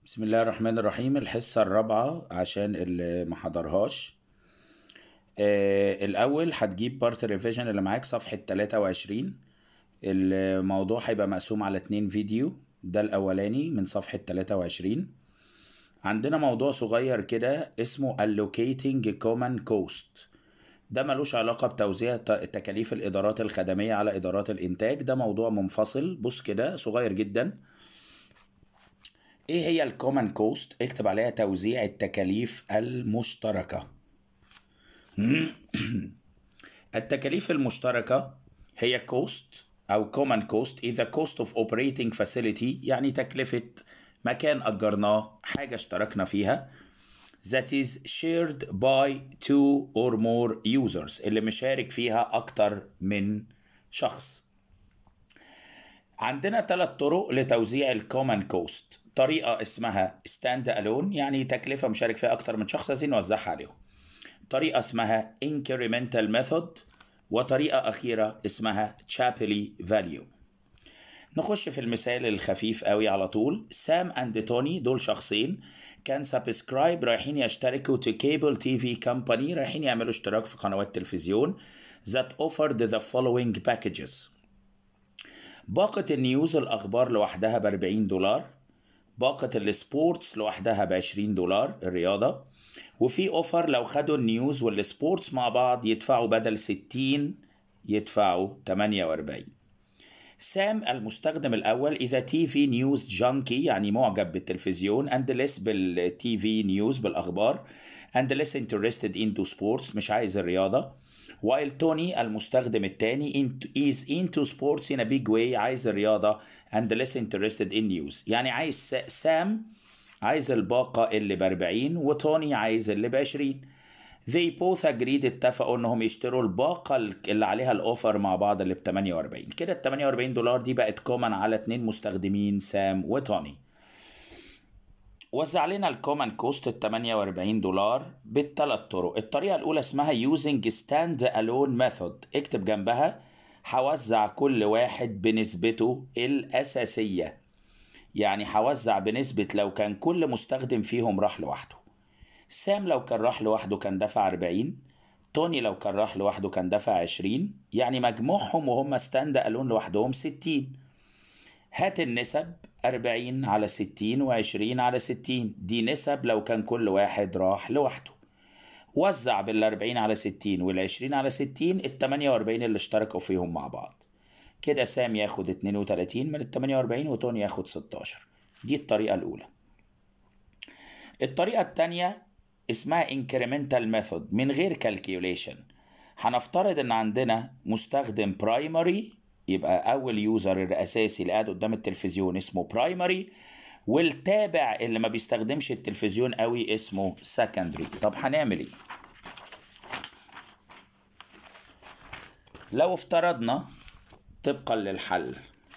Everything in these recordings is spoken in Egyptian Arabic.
بسم الله الرحمن الرحيم الحصة الرابعة عشان اللي ما حضرهاش آه الأول هتجيب بارت ريفيجن اللي معاك صفحة 23 الموضوع هيبقى مقسوم على اتنين فيديو ده الأولاني من صفحة 23 عندنا موضوع صغير كده اسمه allocating common cost ده ملوش علاقة بتوزيع ت- تكاليف الإدارات الخدمية على إدارات الإنتاج ده موضوع منفصل بص كده صغير جدا ايه هي الكومن كوست اكتب عليها توزيع التكاليف المشتركة التكاليف المشتركة هي كوست او كومن كوست اذا كوست اوف اوبريتنج فاسيلتي يعني تكلفة مكان اجرناه حاجة اشتركنا فيها that is shared by two or more users اللي مشارك فيها اكتر من شخص عندنا ثلاث طرق لتوزيع الكومن كوست طريقة اسمها ستاند الون يعني تكلفة مشارك فيها أكتر من شخص عايزين نوزعها عليهم طريقة اسمها incremental method وطريقة أخيرة اسمها Chapley value نخش في المثال الخفيف قوي على طول سام اند توني دول شخصين كان سبسكرايب رايحين يشتركوا تو كيبل تي في كومباني رايحين يعملوا اشتراك في قنوات تلفزيون that offered the following packages باقة النيوز الأخبار لوحدها ب 40 دولار باقة السبورتس لوحدها ب 20 دولار الرياضة وفي اوفر لو خدوا النيوز والسبورتس مع بعض يدفعوا بدل 60 يدفعوا 48 سام المستخدم الأول إذا تي في نيوز جانكي يعني معجب بالتلفزيون and less بالتي في نيوز بالأخبار and less interested into sports مش عايز الرياضة while توني المستخدم الثاني is into sports in a big way عايز الرياضة and less interested in news يعني عايز س- سام عايز الباقة اللي ب 40 وتوني عايز اللي ب 20 they both agreed اتفقوا انهم يشتروا الباقة اللي عليها الاوفر مع بعض اللي ب 48 كده ال 48 دولار دي بقت كومن على اتنين مستخدمين سام وتوني وزع لنا الكومن كوست ال 48 دولار بالثلاث طرق الطريقة الأولى اسمها using stand alone method اكتب جنبها هوزع كل واحد بنسبته الأساسية يعني هوزع بنسبة لو كان كل مستخدم فيهم راح لوحده سام لو كان راح لوحده كان دفع 40 توني لو كان راح لوحده كان دفع 20 يعني مجموعهم وهم ستاند الون لوحدهم 60 هات النسب 40 على 60 و20 على 60 دي نسب لو كان كل واحد راح لوحده وزع بال 40 على 60 وال 20 على 60 ال 48 اللي اشتركوا فيهم مع بعض كده سام ياخد 32 من ال 48 وتوني ياخد 16 دي الطريقة الأولى الطريقة التانية اسمها incremental method من غير calculation هنفترض ان عندنا مستخدم برايمري يبقى اول يوزر الاساسي اللي قاعد قدام التلفزيون اسمه برايمري والتابع اللي ما بيستخدمش التلفزيون قوي اسمه سكندري طب هنعمل ايه لو افترضنا طبقا للحل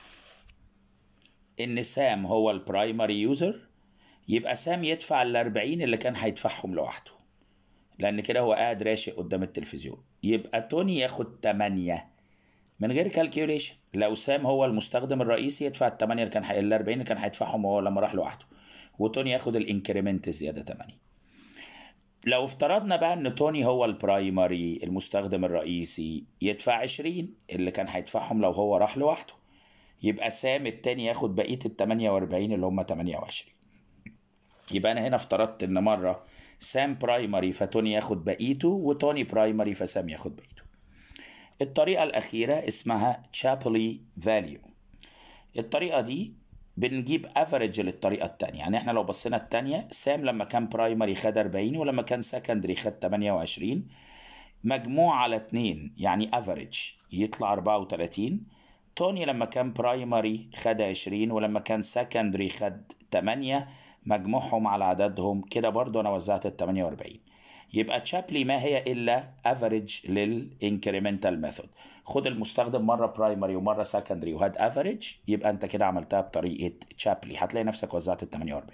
ان سام هو البرايمري يوزر يبقى سام يدفع ال 40 اللي كان هيدفعهم لوحده لان كده هو قاعد راشق قدام التلفزيون يبقى توني ياخد 8 من غير كالكيوليشن لو سام هو المستخدم الرئيسي يدفع ال 8 اللي كان ح- ال 40 اللي كان هيدفعهم هو لما راح لوحده وتوني ياخد الانكريمنت زياده 8 لو افترضنا بقى ان توني هو البرايمري المستخدم الرئيسي يدفع 20 اللي كان هيدفعهم لو هو راح لوحده يبقى سام التاني ياخد بقيه ال 48 اللي هم 28 يبقى انا هنا افترضت ان مره سام برايمري فتوني ياخد بقيته وتوني برايمري فسام ياخد بقيته الطريقه الاخيره اسمها تشابلي فاليو الطريقه دي بنجيب افريج للطريقه الثانيه يعني احنا لو بصينا الثانيه سام لما كان برايمري خد 40 ولما كان سكندري خد 28 مجموع على 2 يعني افريج يطلع 34 توني لما كان برايمري خد 20 ولما كان سكندري خد 8 مجموعهم على عددهم كده برضو انا وزعت ال 48 يبقى تشابلي ما هي الا افريج للانكريمنتال ميثود خد المستخدم مره برايمري ومره سكندري وهات افريج يبقى انت كده عملتها بطريقه تشابلي هتلاقي نفسك وزعت ال 48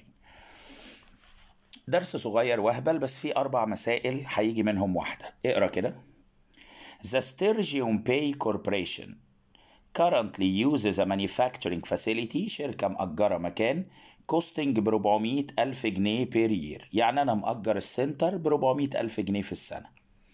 درس صغير وهبل بس فيه اربع مسائل هيجي منهم واحده اقرا كده The Sturgeon Bay Corporation currently uses a manufacturing facility شركة مأجرة مكان costing ب 400 ألف جنيه per year يعني أنا مأجر السنتر ب 400 ألف جنيه في السنة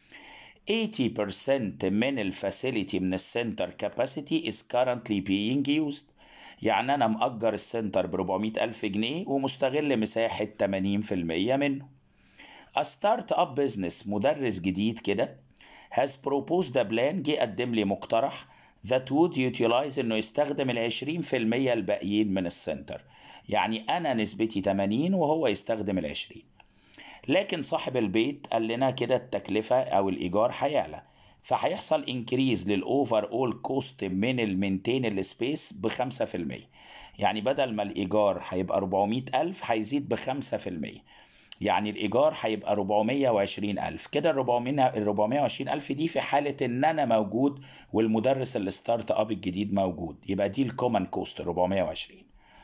80% من الفاسيلتي من السنتر capacity is currently being used يعني أنا مأجر السنتر ب 400 ألف جنيه ومستغل مساحة 80% منه A start up business مدرس جديد كده has proposed a plan جه قدم لي مقترح that would utilize انه يستخدم ال 20% الباقيين من السنتر يعني انا نسبتي 80 وهو يستخدم ال 20 لكن صاحب البيت قال لنا كده التكلفة او الايجار هيعلى فهيحصل انكريز للاوفر اول كوست من المينتين السبيس ب 5% يعني بدل ما الايجار هيبقى 400 الف هيزيد ب 5% يعني الإيجار هيبقى 420 ألف كده ال 420 ألف دي في حالة إن أنا موجود والمدرس الستارت أب الجديد موجود يبقى دي الكومن كوست 420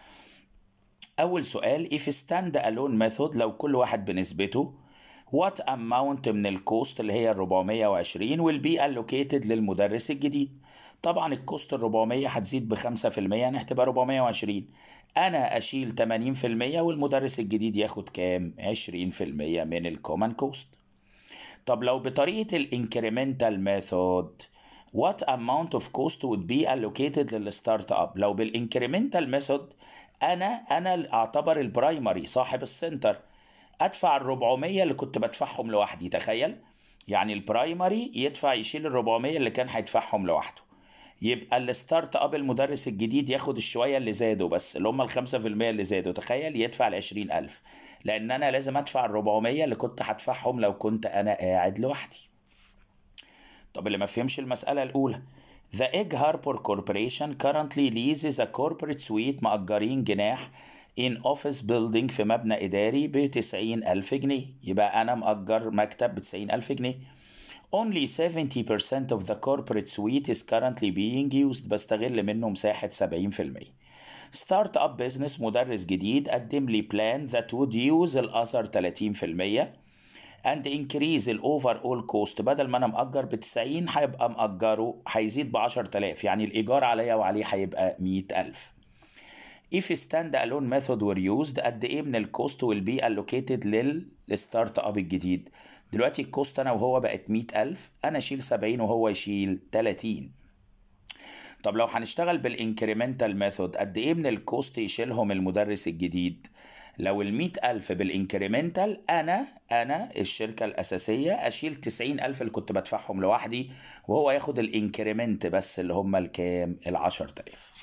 أول سؤال if stand alone method لو كل واحد بنسبته what amount من الكوست اللي هي ال 420 will be allocated للمدرس الجديد طبعا الكوست ال 400 هتزيد ب 5% يعني هتبقى 420 انا اشيل 80% والمدرس الجديد ياخد كام 20% من الكومن كوست طب لو بطريقه الانكريمنتال ميثود what amount of cost would be allocated للستارت اب لو بالانكريمنتال ميثود انا انا اعتبر البرايمري صاحب السنتر ادفع ال 400 اللي كنت بدفعهم لوحدي تخيل يعني البرايمري يدفع يشيل ال 400 اللي كان هيدفعهم لوحده يبقى الستارت اب المدرس الجديد ياخد الشويه اللي زادوا بس اللي هم ال 5% اللي زادوا تخيل يدفع ال 20000 لان انا لازم ادفع ال 400 اللي كنت هدفعهم لو كنت انا قاعد لوحدي طب اللي ما فهمش المساله الاولى The Egg Harbor Corporation currently leases a corporate suite مأجرين جناح in office building في مبنى إداري ب 90 ألف جنيه يبقى أنا مأجر مكتب ب 90 ألف جنيه Only 70% of the corporate suite is currently being used بستغل منه مساحة 70% ستارت اب بزنس مدرس جديد قدم لي plan that would use الأثر 30% and increase الاوفر اول كوست بدل ما انا مأجر ب 90 هيبقى مأجره هيزيد ب 10000 يعني الإيجار عليا وعليه هيبقى 100000 if stand alone method were used قد ايه من الكوست will be allocated للستارت اب الجديد دلوقتي الكوست انا وهو بقت 100000 انا اشيل 70 وهو يشيل 30 طب لو هنشتغل بالانكريمنتال ميثود قد ايه من الكوست يشيلهم المدرس الجديد لو ال 100000 بالانكريمنتال انا انا الشركه الاساسيه اشيل 90000 اللي كنت بدفعهم لوحدي وهو ياخد الانكريمنت بس اللي هم الكام ال 10000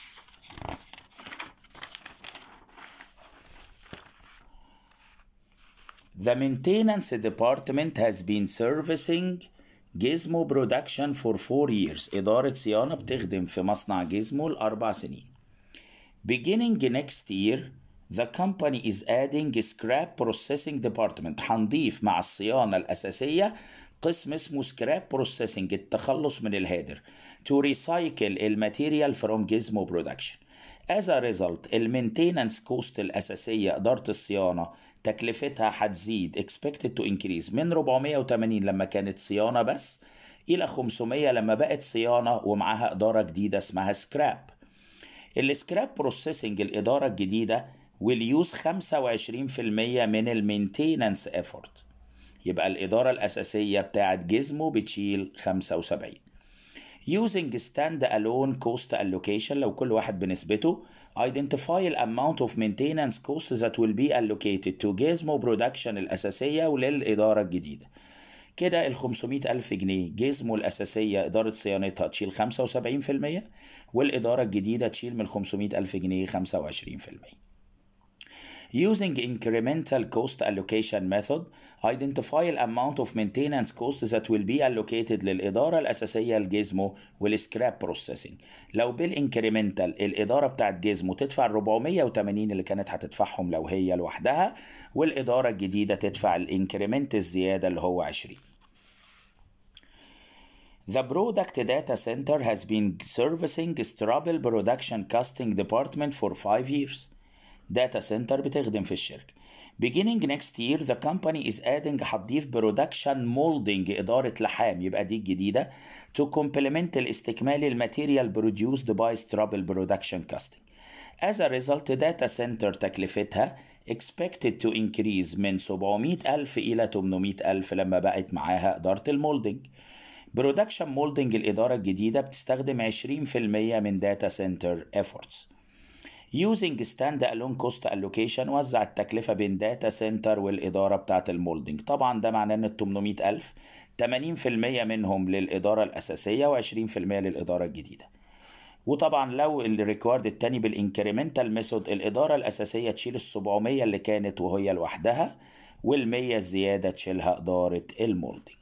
The maintenance department has been servicing Gizmo production for four years. إدارة صيانة بتخدم في مصنع جيزمو لأربع سنين. Beginning next year, the company is adding scrap processing department. هنضيف مع الصيانة الأساسية قسم اسمه scrap processing التخلص من الهادر to recycle الماتيريال from Gizmo production. As a result, المينتيننس كوست الأساسية إدارة الصيانة تكلفتها هتزيد expected to increase من 480 لما كانت صيانة بس إلى 500 لما بقت صيانة ومعاها إدارة جديدة اسمها سكراب السكراب بروسيسنج الإدارة الجديدة will use 25% من المينتيننس effort يبقى الإدارة الأساسية بتاعت جيزمو بتشيل 75 using stand alone cost allocation لو كل واحد بنسبته identify the amount of maintenance costs that will be allocated to Gizmo production الأساسية وللإدارة الجديدة كده ال 500 ألف جنيه جيزمو الأساسية إدارة صيانتها تشيل 75% والإدارة الجديدة تشيل من 500 ألف جنيه 25% Using incremental cost allocation method, identify the amount of maintenance costs that will be allocated للإدارة الأساسية لجيزمو والسكراب بروسيسنج. لو بالانكريمنتال الإدارة بتاعت جيزمو تدفع 480 اللي كانت هتدفعهم لو هي لوحدها والإدارة الجديدة تدفع الانكريمنت الزيادة اللي هو 20. The product data center has been servicing Strabil production casting department for 5 years. داتا سنتر بتخدم في الشركة beginning next year the company is adding هتضيف production molding إدارة لحام يبقى دي الجديدة to complement الاستكمال الماتيريال produced by Strabel production casting as a result data center تكلفتها expected to increase من 700 ألف إلى 800 ألف لما بقت معاها إدارة المولدنج برودكشن مولدنج الإدارة الجديدة بتستخدم 20% من داتا سنتر efforts using stand alone cost allocation وزع التكلفة بين داتا سنتر والإدارة بتاعة المولدنج طبعا ده معناه إن ال 800 ألف 80% منهم للإدارة الأساسية و20% للإدارة الجديدة وطبعا لو الريكوارد التاني بالانكريمنتال ميثود الإدارة الأساسية تشيل ال 700 اللي كانت وهي لوحدها وال 100 الزيادة تشيلها إدارة المولدنج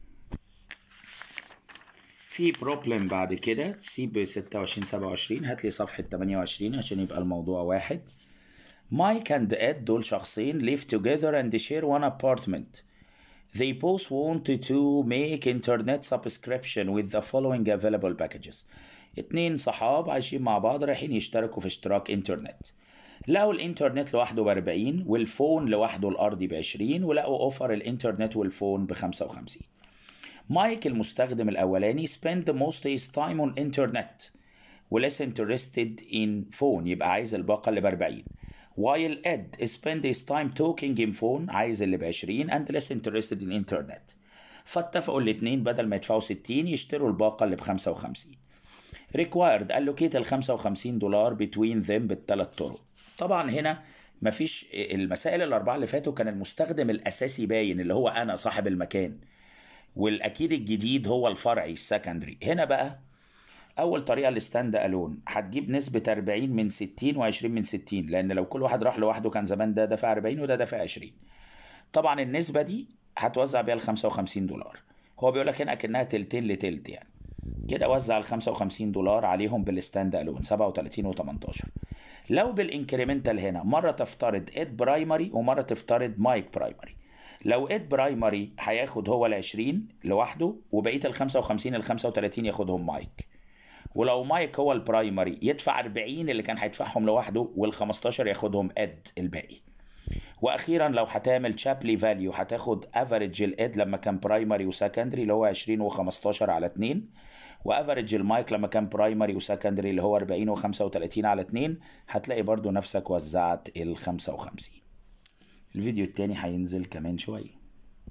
في بروبلم بعد كده تسيب 26 27 هات لي صفحة 28 عشان يبقى الموضوع واحد مايك اند اد دول شخصين live together and share one apartment They both wanted to make internet subscription with the following available packages اتنين صحاب عايشين مع بعض رايحين يشتركوا في اشتراك انترنت لقوا الانترنت لوحده ب 40 والفون لوحده الارضي ب 20 ولقوا اوفر الانترنت والفون ب 55 مايك المستخدم الأولاني spend most his time on internet و less interested in phone يبقى عايز الباقة اللي ب 40 while Ed spend his time talking in phone عايز اللي ب 20 and less interested in internet فاتفقوا الاتنين بدل ما يدفعوا 60 يشتروا الباقة اللي ب 55 required allocate ال 55 دولار between them بالثلاث طرق طبعا هنا مفيش المسائل الأربعة اللي فاتوا كان المستخدم الأساسي باين اللي هو أنا صاحب المكان والاكيد الجديد هو الفرعي السكندري هنا بقى اول طريقه الستاند الون هتجيب نسبه 40 من 60 و20 من 60 لان لو كل واحد راح لوحده كان زمان ده دفع 40 وده دفع 20 طبعا النسبه دي هتوزع بيها ال 55 دولار هو بيقول لك هنا اكنها تلتين لتلت يعني كده وزع ال 55 دولار عليهم بالستاند الون 37 و18 لو بالانكريمنتال هنا مره تفترض اد برايمري ومره تفترض مايك برايمري لو اد برايمري هياخد هو ال 20 لوحده وبقيه ال 55 ال 35 ياخدهم مايك ولو مايك هو البرايمري يدفع 40 اللي كان هيدفعهم لوحده وال 15 ياخدهم اد الباقي واخيرا لو هتعمل تشابلي فاليو هتاخد افريج الاد لما كان برايمري وسكندري اللي هو 20 و15 على 2 وافريج المايك لما كان برايمري وسكندري اللي هو 40 و35 على 2 هتلاقي برضو نفسك وزعت ال 55 الفيديو التاني هينزل كمان شويه